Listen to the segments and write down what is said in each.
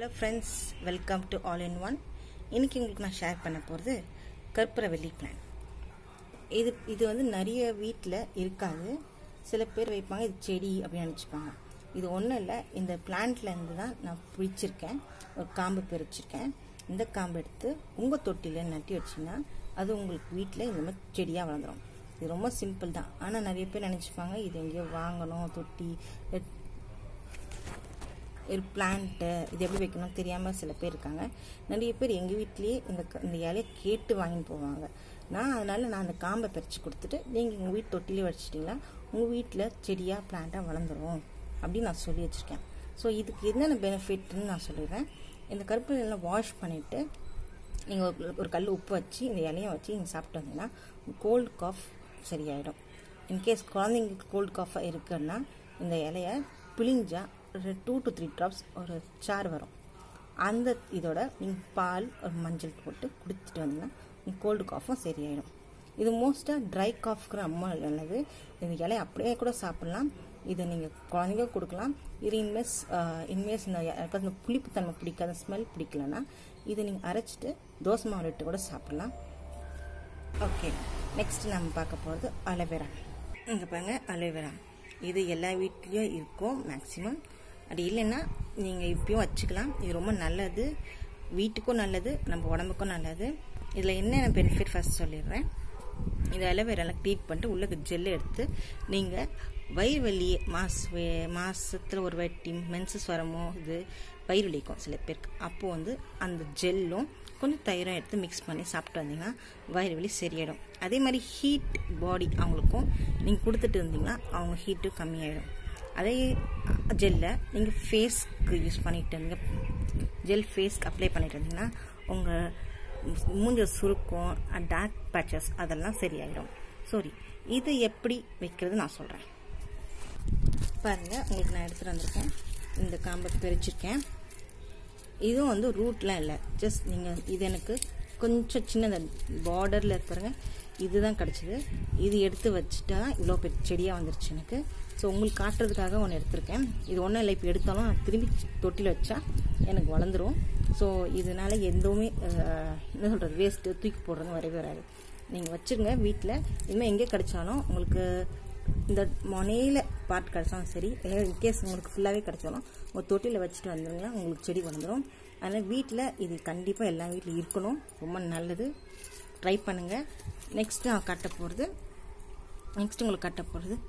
hello friends welcome to all in one இன்னைக்கு உங்களுக்கு நான் ஷேர் பண்ண போகிறது கற்பூரவல்லி பிளான் இது இது வந்து நிறைய வீட்டில் இருக்காது சில பேர் வைப்பாங்க இது செடி அப்படின்னு நினச்சிப்பாங்க இது ஒன்றும் இல்லை இந்த பிளான்ட்லேருந்து தான் நான் பிடிச்சிருக்கேன் ஒரு காம்பு பறிச்சிருக்கேன் இந்த காம்பு எடுத்து உங்கள் தொட்டியில் நட்டி வச்சிங்கன்னா அது உங்களுக்கு வீட்டில் இந்த மாதிரி செடியாக வளர்ந்துடும் இது ரொம்ப சிம்பிள் தான் ஆனால் நிறைய பேர் நினச்சிப்பாங்க இது எங்கேயோ வாங்கணும் தொட்டி ஒரு பிளான்ட்டு இது எப்படி வைக்கணும் தெரியாமல் சில பேர் இருக்காங்க நிறைய பேர் எங்கள் வீட்லேயே இந்த க- இந்த இலையை கேட்டு வாங்கிட்டு போவாங்க நான் அதனால் நான் அந்த காம்பை பறித்து கொடுத்துட்டு நீங்கள் உங்கள் வீட்டு தொட்டிலே வச்சிட்டிங்கன்னா உங்கள் வீட்டில் செடியாக பிளான்ட்டாக வளர்ந்துரும் அப்படின்னு நான் சொல்லி வச்சுருக்கேன் ஸோ இதுக்கு என்னென்ன பெனிஃபிட்னு நான் சொல்லிடுறேன் இந்த கருப்பு எல்லாம் வாஷ் பண்ணிவிட்டு நீங்கள் ஒரு ஒரு கல் உப்பு வச்சு இந்த இலையை வச்சு நீங்கள் சாப்பிட்டு வந்தீங்கன்னா கோல்டு காஃப் சரியாயிடும் இன்கேஸ் குழந்தைங்களுக்கு கோல்டு காஃபாக இருக்குன்னா இந்த இலையை பிழிஞ்சா ஒரு டூ டு த்ரீ ட்ராப்ஸ் ஒரு சாறு வரும் அந்த இதோட நீங்கள் பால் ஒரு மஞ்சள் போட்டு குடிச்சிட்டு வந்தீங்கன்னா உங்கள் கோல்டு காஃபும் சரியாயிடும் இது மோஸ்ட்டாக ட்ரை காஃப்க்கு ரொம்ப நல்லது இந்த இலையை அப்படியே கூட சாப்பிட்லாம் இதை நீங்கள் குழந்தைங்க கொடுக்கலாம் இது இன்வெஸ் இன்வெஸ் இந்த யாருக்காவது இந்த புளிப்பு தன்மை பிடிக்காத ஸ்மெல் பிடிக்கலன்னா இதை நீங்கள் அரைச்சிட்டு தோசை மாவு இட்டு கூட சாப்பிட்லாம் ஓகே நெக்ஸ்ட் நம்ம பார்க்க போகிறது அலோவேரா இங்கே பாருங்க அலோவேரா இது எல்லா வீட்லேயும் இருக்கும் மேக்ஸிமம் அது இல்லைன்னா நீங்கள் இப்பயும் வச்சுக்கலாம் இது ரொம்ப நல்லது வீட்டுக்கும் நல்லது நம்ம உடம்புக்கும் நல்லது இதில் என்னென்ன பெனிஃபிட் ஃபர்ஸ்ட் சொல்லிடுறேன் இது அலோவேராலாம் க்ளீட் பண்ணிட்டு உள்ள ஜெல்லை எடுத்து நீங்கள் வயிறு வலி மாஸ் மாதத்தில் ஒரு வாட்டி மென்சஸ் வரமோ இது வயிறு வலிக்கும் சில பேருக்கு அப்போது வந்து அந்த ஜெல்லும் கொஞ்சம் தயிரும் எடுத்து மிக்ஸ் பண்ணி சாப்பிட்டு வந்தீங்கன்னா வயிறு வலி சரியாயிடும் அதே மாதிரி ஹீட் பாடி அவங்களுக்கும் நீங்கள் கொடுத்துட்டு இருந்தீங்கன்னா அவங்க ஹீட்டும் கம்மியாயிடும் அதே ஜெல்லை நீங்கள் ஃபேஸ்க்கு யூஸ் பண்ணிட்டு இருந்தீங்க ஜெல் ஃபேஸ்க்கு அப்ளை பண்ணிட்டு இருந்தீங்கன்னா உங்கள் மூஞ்ச சுருக்கம் டார்க் பேச்சஸ் அதெல்லாம் சரியாயிடும் சாரி இது எப்படி வைக்கிறது நான் சொல்கிறேன் பாருங்கள் உங்களுக்கு நான் எடுத்துகிட்டு வந்திருக்கேன் இந்த காம்பை பிரிச்சிருக்கேன் இதுவும் வந்து ரூட்லாம் இல்லை ஜஸ்ட் நீங்கள் இது எனக்கு கொஞ்சம் சின்னதாக பார்டரில் பாருங்க இதுதான் கிடச்சிது இது எடுத்து வச்சுட்டா இவ்வளோ பெரிய செடியாக வந்துருச்சு எனக்கு ஸோ உங்களுக்கு காட்டுறதுக்காக ஒன்று எடுத்திருக்கேன் இது ஒன்றும் இல்லை இப்போ எடுத்தாலும் நான் திரும்பி தொட்டியில் வச்சா எனக்கு வளர்ந்துரும் ஸோ இதனால எதுவுமே அஹ், என்ன சொல்கிறது வேஸ்ட்டு தூக்கி போடுறது வரவே வராது நீங்கள் வச்சுருங்க வீட்டில் இனிமேல் எங்கே கிடைச்சாலும் உங்களுக்கு இந்த மொனையில் பார்ட் கிடைச்சாலும் சரி இல்லை இன்கேஸ் உங்களுக்கு ஃபுல்லாகவே கிடைச்சாலும் உங்கள் தொட்டியில் வச்சுட்டு வந்துருங்கன்னா உங்களுக்கு செடி வளர்ந்துடும் அதனால் வீட்டில் இது கண்டிப்பாக எல்லா வீட்லையும் இருக்கணும் ரொம்ப நல்லது ட்ரை பண்ணுங்கள் நெக்ஸ்ட்டு நான் கட்ட போகிறது நெக்ஸ்ட் உங்களுக்கு கட்ட போகிறது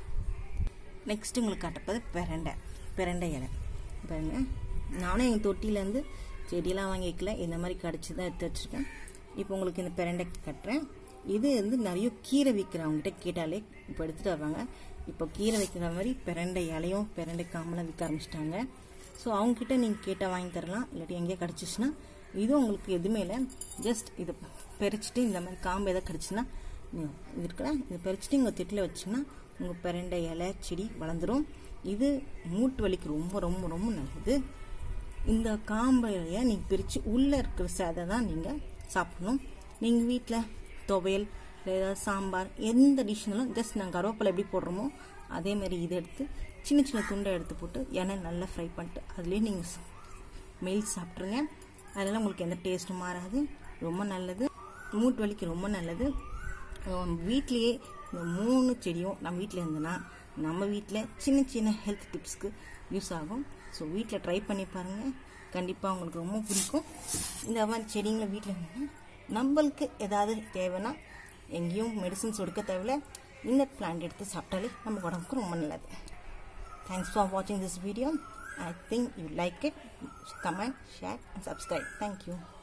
நெக்ஸ்ட் உங்களுக்கு காட்ட போகிறது பிரண்டை பிரண்டை இலை பாருங்க நானும் எங்கள் தொட்டியிலேருந்து செடியெல்லாம் வாங்கி வைக்கல இந்த மாதிரி கடிச்சு தான் எடுத்து வச்சுருக்கேன் இப்போ உங்களுக்கு இந்த பிரண்டை கட்டுறேன் இது வந்து நிறைய கீரை விற்கிறவங்ககிட்ட கேட்டாலே இப்போ எடுத்துகிட்டு வருவாங்க இப்போ கீரை வைக்கிற மாதிரி பிரண்டை இலையும் பிரண்டை காமெல்லாம் விற்க ஆரம்பிச்சிட்டாங்க ஸோ அவங்கக்கிட்ட நீங்கள் கேட்டால் வாங்கி தரலாம் இல்லாட்டி எங்கேயா கிடச்சிச்சுன்னா இதுவும் உங்களுக்கு எதுவுமே இல்லை ஜஸ்ட் இதை பறிச்சுட்டு இந்த மாதிரி காம்பு எதாவது கிடச்சுன்னா இது இருக்குல்ல இதை பறிச்சுட்டு உங்கள் திட்டில் வச்சிங்கன்னா உங்கள் பிரண்டை இலை செடி வளர்ந்துடும் இது மூட்டு வலிக்கு ரொம்ப ரொம்ப ரொம்ப நல்லது இந்த காம்பைய நீங்கள் பிரித்து உள்ளே இருக்கிற சதை தான் நீங்கள் சாப்பிடணும் நீங்கள் வீட்டில் துவையல் இல்லை ஏதாவது சாம்பார் எந்த டிஷ்னாலும் ஜஸ்ட் நாங்கள் கருவேப்பிலை எப்படி போடுறோமோ அதே மாதிரி இதை எடுத்து சின்ன சின்ன துண்டை எடுத்து போட்டு எண்ணெய் நல்லா ஃப்ரை பண்ணிட்டு அதுலேயே நீங்கள் மெயில் சாப்பிட்ருங்க அதெல்லாம் உங்களுக்கு எந்த டேஸ்ட்டும் மாறாது ரொம்ப நல்லது மூட்டு வலிக்கு ரொம்ப நல்லது அஹ் வீட்லேயே இந்த மூணு செடியும் நம்ம வீட்டில் இருந்ததுன்னா நம்ம வீட்டில் சின்ன சின்ன ஹெல்த் டிப்ஸ்க்கு யூஸ் ஆகும் ஸோ வீட்டில் ட்ரை பண்ணி பாருங்கள் கண்டிப்பாக உங்களுக்கு ரொம்ப பிடிக்கும் இந்த மாதிரி செடிங்களை வீட்டில் இருந்ததுன்னா நம்மளுக்கு ஏதாவது தேவைன்னா எங்கேயும் மெடிசின்ஸ் கொடுக்க தேவையில்ல இந்த பிளான்ட் எடுத்து சாப்பிட்டாலே நம்ம உடம்புக்கு ரொம்ப நல்லது தேங்க்ஸ் ஃபார் வாட்சிங் this video I think you like it comment share and subscribe thank you